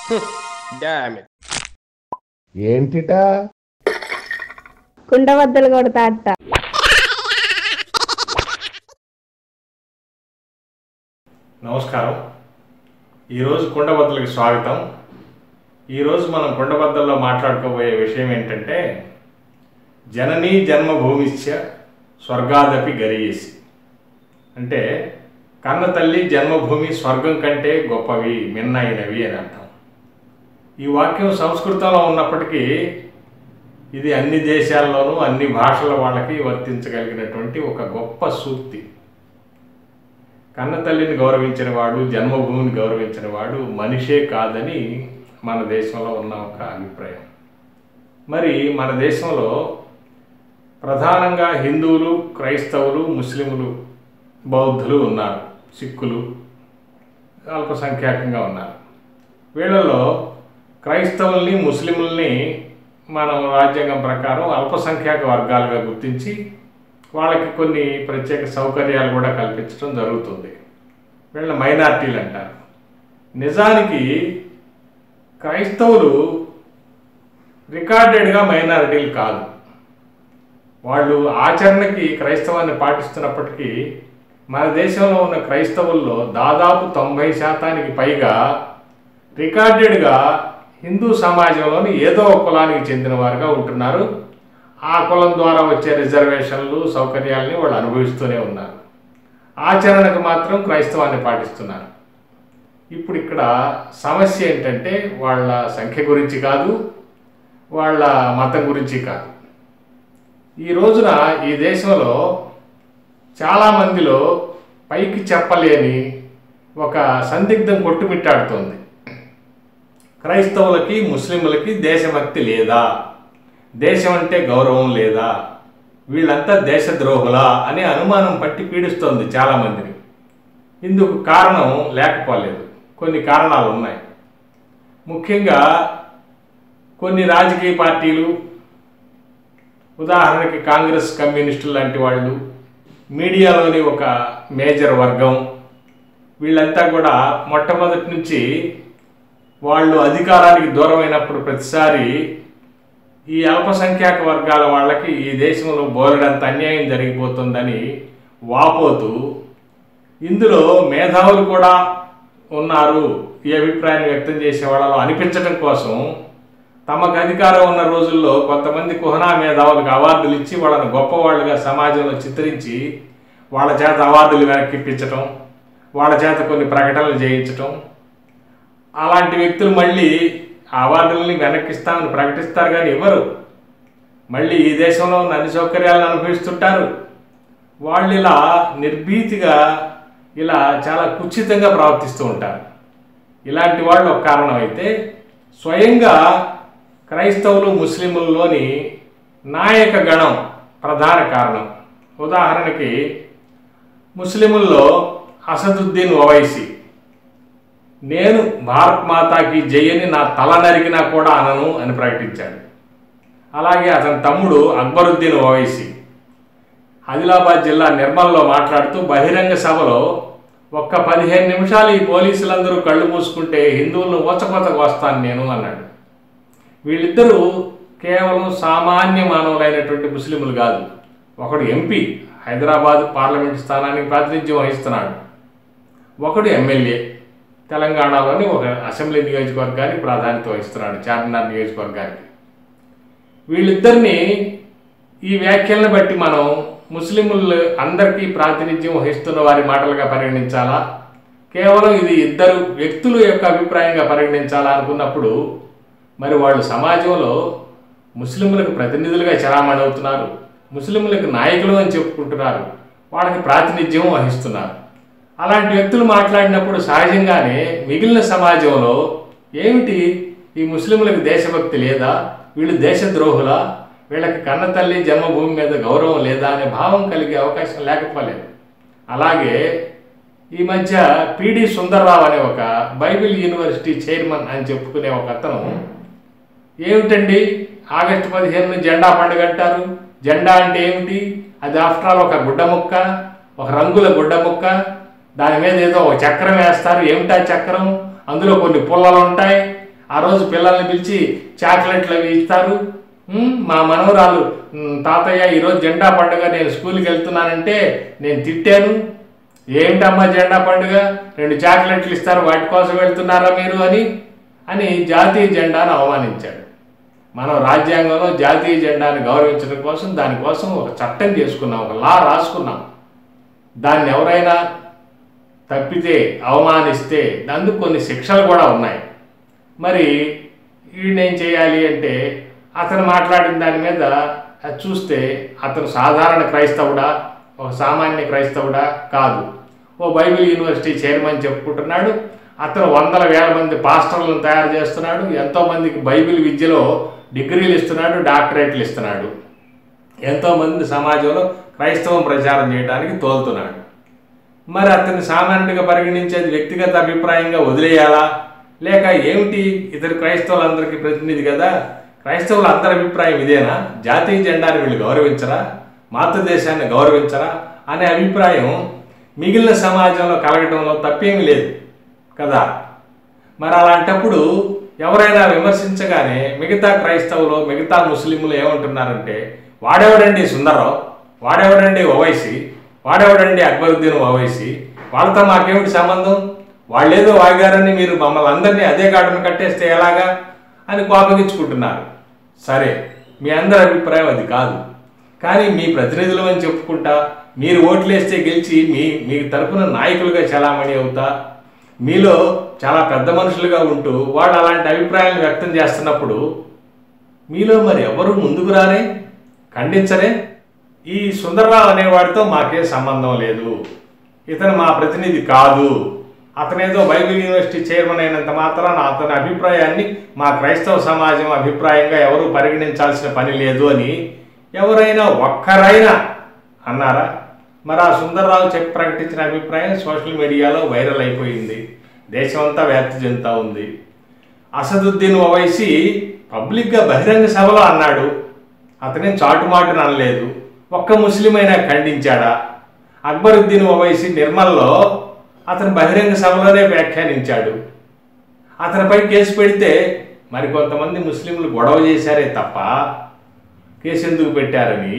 damn it ఏంటిటా కుండబద్దలు కొడతా అట్ట నమస్కారం ఈరోజు కుండబద్దలకి స్వాగతం ఈరోజు మనం కుండబద్దల్లో మాట్లాడుకోబోయే విషయం ఏంటంటే జననీ జన్మభూమిశ్చ స్వర్గాదపి గరీయసి అంటే కన్న తల్లి జన్మభూమి స్వర్గం కంటే గొప్పవి మిన్నైనవి అని అర్థం ఈ వాక్యం సంస్కృతంలో ఉన్నప్పటికీ ఇది అన్ని దేశాల్లోనూ అన్ని భాషల వాళ్ళకి వర్తించగలిగినటువంటి ఒక గొప్ప సూక్తి కన్న తల్లిని గౌరవించిన వాడు జన్మభూమిని గౌరవించిన వాడు మనిషే కాదని మన దేశంలో ఉన్న ఒక అభిప్రాయం మరి మన దేశంలో ప్రధానంగా హిందువులు క్రైస్తవులు ముస్లిములు బౌద్ధులు ఉన్నారు సిక్కులు అల్పసంఖ్యాకంగా ఉన్నారు వీళ్ళలో క్రైస్తవుల్ని ముస్లిముల్ని మనం రాజ్యాంగం ప్రకారం అల్పసంఖ్యాక వర్గాలుగా గుర్తించి వాళ్ళకి కొన్ని ప్రత్యేక సౌకర్యాలు కూడా కల్పించడం జరుగుతుంది వీళ్ళ మైనార్టీలు అంటారు నిజానికి క్రైస్తవులు రికార్డెడ్గా మైనారిటీలు కాదు వాళ్ళు ఆచరణకి క్రైస్తవాన్ని పాటిస్తున్నప్పటికీ మన దేశంలో ఉన్న క్రైస్తవుల్లో దాదాపు తొంభై శాతానికి పైగా రికార్డెడ్గా హిందూ సమాజంలోని ఏదో ఒక కులానికి చెందిన వారుగా ఉంటున్నారు ఆ కులం ద్వారా వచ్చే రిజర్వేషన్లు సౌకర్యాలని వాళ్ళు అనుభవిస్తూనే ఉన్నారు ఆచరణకు మాత్రం క్రైస్తవాన్ని పాటిస్తున్నారు ఇప్పుడు ఇక్కడ సమస్య ఏంటంటే వాళ్ళ సంఖ్య గురించి కాదు వాళ్ళ మతం గురించి కాదు ఈ రోజున ఈ దేశంలో చాలామందిలో పైకి చెప్పలేని ఒక సందిగ్ధం కొట్టుమిట్టాడుతోంది క్రైస్తవులకి ముస్లింలకి దేశభక్తి లేదా దేశం అంటే గౌరవం లేదా వీళ్ళంతా దేశద్రోహులా అనే అనుమానం పట్టి పీడిస్తోంది చాలామందిని ఇందుకు కారణం లేకపోలేదు కొన్ని కారణాలు ఉన్నాయి ముఖ్యంగా కొన్ని రాజకీయ పార్టీలు ఉదాహరణకి కాంగ్రెస్ కమ్యూనిస్టులు లాంటి వాళ్ళు మీడియాలోని ఒక మేజర్ వర్గం వీళ్ళంతా కూడా మొట్టమొదటి నుంచి వాళ్ళు అధికారానికి దూరమైనప్పుడు ప్రతిసారి ఈ అల్పసంఖ్యాక వర్గాల వాళ్ళకి ఈ దేశంలో బోలెడంత అన్యాయం జరిగిపోతుందని వాపోతూ ఇందులో మేధావులు కూడా ఉన్నారు ఈ అభిప్రాయాన్ని వ్యక్తం చేసే వాళ్ళలో అనిపించడం కోసం తమకు అధికారం ఉన్న రోజుల్లో కొంతమంది కుహనా మేధావులకు అవార్డులు ఇచ్చి వాళ్ళని గొప్పవాళ్ళుగా సమాజంలో చిత్రించి వాళ్ళ చేత అవార్డులు వెనక్కిప్పించటం వాళ్ళ చేత కొన్ని ప్రకటనలు చేయించటం అలాంటి వ్యక్తులు మళ్ళీ ఆ అవార్డుల్ని వెనక్కిస్తామని ప్రకటిస్తారు కానీ ఇవ్వరు మళ్ళీ ఈ దేశంలో ఉన్న అన్ని సౌకర్యాలను అనుభవిస్తుంటారు వాళ్ళు ఇలా నిర్భీతిగా ఇలా చాలా కుచితంగా ప్రవర్తిస్తూ ఉంటారు ఇలాంటి వాళ్ళు ఒక కారణం అయితే స్వయంగా క్రైస్తవులు ముస్లింలలోని నాయక గణం ప్రధాన కారణం ఉదాహరణకి ముస్లిముల్లో అసదుద్దీన్ ఓవైసీ నేను భారత్ మాతాకి జయని నా తల నరికినా కూడా అనను అని ప్రకటించాడు అలాగే అతని తమ్ముడు అక్బరుద్దీన్ ఓవైసీ ఆదిలాబాద్ జిల్లా నిర్మల్లో మాట్లాడుతూ బహిరంగ సభలో ఒక్క పదిహేను నిమిషాలు ఈ పోలీసులందరూ కళ్ళు మూసుకుంటే హిందువులను ఊచకోతకు వస్తాను నేను అన్నాడు వీళ్ళిద్దరూ కేవలం సామాన్య మానవులైనటువంటి ముస్లింలు కాదు ఒకడు ఎంపీ హైదరాబాద్ పార్లమెంట్ స్థానానికి ప్రాతినిధ్యం వహిస్తున్నాడు ఒకడు ఎమ్మెల్యే తెలంగాణలోని ఒక అసెంబ్లీ నియోజకవర్గానికి ప్రాధాన్యత వహిస్తున్నాడు చార్మినార్ నియోజకవర్గానికి వీళ్ళిద్దరిని ఈ వ్యాఖ్యలను బట్టి మనం ముస్లింలు అందరికీ ప్రాతినిధ్యం వహిస్తున్న వారి మాటలుగా పరిగణించాలా కేవలం ఇది ఇద్దరు వ్యక్తుల యొక్క అభిప్రాయంగా పరిగణించాలా అనుకున్నప్పుడు మరి వాళ్ళు సమాజంలో ముస్లింలకు ప్రతినిధులుగా చలామణి అవుతున్నారు ముస్లింలకు నాయకులు అని చెప్పుకుంటున్నారు వాళ్ళకి ప్రాతినిధ్యం వహిస్తున్నారు అలాంటి వ్యక్తులు మాట్లాడినప్పుడు సహజంగానే మిగిలిన సమాజంలో ఏమిటి ఈ ముస్లింలకు దేశభక్తి లేదా వీళ్ళు దేశద్రోహులా వీళ్ళకి కన్న తల్లి జన్మభూమి మీద గౌరవం లేదా అనే భావం కలిగే అవకాశం లేకపోలేదు అలాగే ఈ మధ్య పిడి సుందర్రావు అనే ఒక బైబిల్ యూనివర్సిటీ చైర్మన్ అని చెప్పుకునే ఒక అతను ఏమిటండి ఆగస్టు పదిహేను జెండా పండుగ అంటారు జెండా అంటే ఏమిటి అది ఆఫ్టర్ ఆల్ ఒక గుడ్డ ముక్క ఒక రంగుల గుడ్డ ముక్క దాని మీద ఏదో ఒక చక్రం వేస్తారు ఏమిటా చక్రం అందులో కొన్ని పుల్లలు ఉంటాయి ఆ రోజు పిల్లల్ని పిలిచి చాక్లెట్లు అవి ఇస్తారు ఉమ్, మా మనవరాలు ఉమ్, తాతయ్య ఈరోజు జెండా పండుగ నేను స్కూల్కి వెళ్తున్నానంటే నేను తిట్టాను ఏమిటమ్మా జెండా పండుగ రెండు చాక్లెట్లు ఇస్తారు వాటి కోసం వెళ్తున్నారా మీరు అని అని జాతీయ జెండాను అవమానించాడు మనం రాజ్యాంగంలో జాతీయ జెండాను గౌరవించడం కోసం దానికోసం ఒక చట్టం చేసుకున్నాం ఒక లా రాసుకున్నాం దాన్ని ఎవరైనా తప్పితే అవమానిస్తే అందుకు కొన్ని శిక్షలు కూడా ఉన్నాయి మరి ఈయనేం చేయాలి అంటే అతను మాట్లాడిన దాని మీద అది చూస్తే అతను సాధారణ క్రైస్తవుడా ఒక సామాన్య క్రైస్తవుడా కాదు ఓ బైబిల్ యూనివర్సిటీ చైర్మన్ చెప్పుకుంటున్నాడు అతను వందల వేల మంది పాస్టర్లను తయారు చేస్తున్నాడు ఎంతోమందికి బైబిల్ విద్యలో డిగ్రీలు ఇస్తున్నాడు డాక్టరేట్లు ఇస్తున్నాడు ఎంతోమంది సమాజంలో క్రైస్తవం ప్రచారం చేయడానికి తోలుతున్నాడు మరి అతన్ని సామాన్యంగా పరిగణించేది వ్యక్తిగత అభిప్రాయంగా వదిలేయాలా లేక ఏమిటి ఇతరు క్రైస్తవులందరికీ ప్రతినిధి కదా క్రైస్తవుల అందరి అభిప్రాయం ఇదేనా జాతీయ జెండాని వీళ్ళు గౌరవించరా మాతృదేశాన్ని గౌరవించరా అనే అభిప్రాయం మిగిలిన సమాజంలో కలగడంలో తప్పేమీ లేదు కదా మరి అలాంటప్పుడు ఎవరైనా విమర్శించగానే మిగతా క్రైస్తవులు మిగతా ముస్లింలు ఏమంటున్నారంటే వాడెవడండి సుందరరావు వాడెవడండి ఓవైసీ వాడెవడండి అక్బరుద్దీన్ ఓవైసీ వాళ్ళతో మాకేమిటి సంబంధం వాళ్ళేదో వాగారని మీరు మమ్మల్ని అందరినీ అదే గాడును కట్టేస్తే ఎలాగా అని కోపగించుకుంటున్నారు సరే మీ అందరి అభిప్రాయం అది కాదు కానీ మీ ప్రతినిధులు అని చెప్పుకుంటా మీరు ఓట్లేస్తే గెలిచి మీ మీ తరపున నాయకులుగా చలామణి అవుతా మీలో చాలా పెద్ద మనుషులుగా ఉంటూ వాళ్ళు అలాంటి అభిప్రాయాలను వ్యక్తం చేస్తున్నప్పుడు మీలో మరి ఎవరు ముందుకు రారే ఖండించరే ఈ సుందరరావు అనేవాడితో మాకే సంబంధం లేదు ఇతను మా ప్రతినిధి కాదు అతనేదో బైబిల్ యూనివర్సిటీ చైర్మన్ అయినంత మాత్రాన అతని అభిప్రాయాన్ని మా క్రైస్తవ సమాజం అభిప్రాయంగా ఎవరు పరిగణించాల్సిన పని లేదు అని ఎవరైనా ఒక్కరైనా అన్నారా మరి ఆ సుందరరావు చెప్పి ప్రకటించిన అభిప్రాయం సోషల్ మీడియాలో వైరల్ అయిపోయింది దేశమంతా వ్యాప్తి చెందుతా ఉంది అసదుద్దీన్ ఓవైసీ పబ్లిక్గా బహిరంగ సభలో అన్నాడు అతనేం చాటుమాటున అనలేదు ఒక్క ముస్లిం అయినా ఖండించాడా అక్బరుద్దీన్ ఓవైసీ నిర్మల్లో అతను బహిరంగ సభలోనే వ్యాఖ్యానించాడు అతనిపై కేసు పెడితే మరి కొంతమంది ముస్లింలు గొడవ చేశారే తప్ప కేసు ఎందుకు పెట్టారని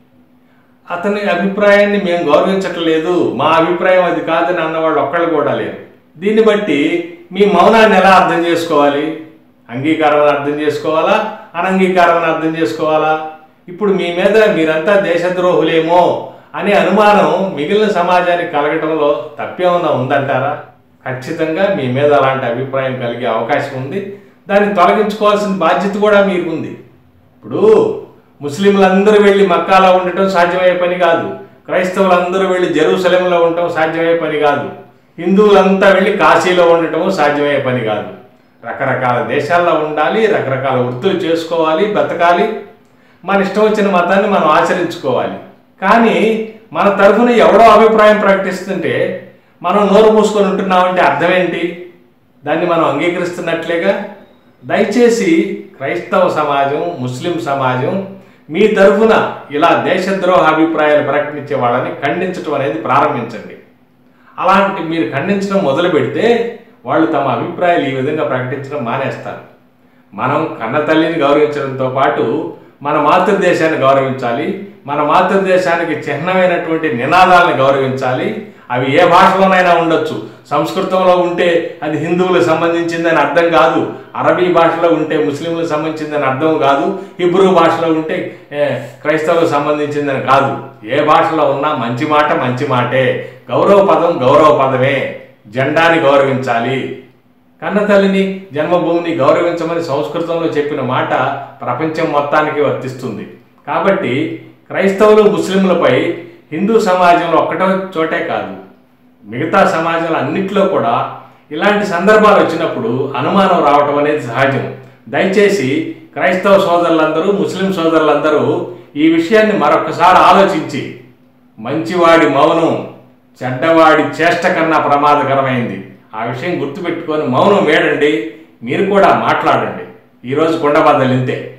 అతని అభిప్రాయాన్ని మేము గౌరవించట్లేదు మా అభిప్రాయం అది కాదని అన్నవాళ్ళు ఒక్కళ్ళు కూడా లేరు దీన్ని బట్టి మీ మౌనాన్ని ఎలా అర్థం చేసుకోవాలి అంగీకారం అని అర్థం చేసుకోవాలా అనంగీకారం అని అర్థం చేసుకోవాలా ఇప్పుడు మీ మీద మీరంతా దేశద్రోహులేమో అనే అనుమానం మిగిలిన సమాజానికి కలగటంలో తప్పేమన్నా ఉందంటారా ఖచ్చితంగా మీ మీద అలాంటి అభిప్రాయం కలిగే అవకాశం ఉంది దాన్ని తొలగించుకోవాల్సిన బాధ్యత కూడా మీకు ఉంది ఇప్పుడు ముస్లింలందరూ వెళ్ళి మక్కాలో ఉండటం సాధ్యమయ్యే పని కాదు క్రైస్తవులందరూ వెళ్ళి జెరూసలేంలో ఉండటం సాధ్యమయ్యే పని కాదు హిందువులంతా వెళ్ళి కాశీలో ఉండటం సాధ్యమయ్యే పని కాదు రకరకాల దేశాల్లో ఉండాలి రకరకాల వృత్తులు చేసుకోవాలి బతకాలి మన ఇష్టం వచ్చిన మతాన్ని మనం ఆచరించుకోవాలి కానీ మన తరఫున ఎవడో అభిప్రాయం ప్రకటిస్తుంటే మనం నోరు మూసుకొని ఉంటున్నామంటే అర్థం ఏంటి దాన్ని మనం అంగీకరిస్తున్నట్లేగా దయచేసి క్రైస్తవ సమాజం ముస్లిం సమాజం మీ తరఫున ఇలా దేశద్రోహ అభిప్రాయాలు ప్రకటించే వాళ్ళని ఖండించడం అనేది ప్రారంభించండి అలాంటి మీరు ఖండించడం మొదలు పెడితే వాళ్ళు తమ అభిప్రాయాలు ఈ విధంగా ప్రకటించడం మానేస్తారు మనం కన్న తల్లిని గౌరవించడంతో పాటు మన మాతృదేశాన్ని గౌరవించాలి మన మాతృదేశానికి చిహ్నమైనటువంటి నినాదాలను గౌరవించాలి అవి ఏ భాషలోనైనా ఉండొచ్చు సంస్కృతంలో ఉంటే అది హిందువులకు సంబంధించిందని అర్థం కాదు అరబీ భాషలో ఉంటే ముస్లింలకు సంబంధించిందని అర్థం కాదు హిబ్రూ భాషలో ఉంటే ఏ, క్రైస్తవులకు సంబంధించిందని కాదు ఏ భాషలో ఉన్నా మంచి మాట మంచి మాటే గౌరవ పదం గౌరవ పదమే జెండాని గౌరవించాలి కన్న తల్లిని జన్మభూమిని గౌరవించమని సంస్కృతంలో చెప్పిన మాట ప్రపంచం మొత్తానికి వర్తిస్తుంది కాబట్టి క్రైస్తవులు ముస్లింలపై హిందూ సమాజంలో ఒక్కటో చోటే కాదు మిగతా సమాజంలో అన్నిట్లో కూడా ఇలాంటి సందర్భాలు వచ్చినప్పుడు అనుమానం రావటం అనేది సహజం దయచేసి క్రైస్తవ సోదరులందరూ ముస్లిం సోదరులందరూ ఈ విషయాన్ని మరొకసారి ఆలోచించి మంచివాడి మౌనం చెడ్డవాడి చేష్ట కన్నా ప్రమాదకరమైంది ఆ విషయం గుర్తుపెట్టుకొని మౌనం వేడండి మీరు కూడా మాట్లాడండి ఈరోజు కొండబద్దలు ఇంతే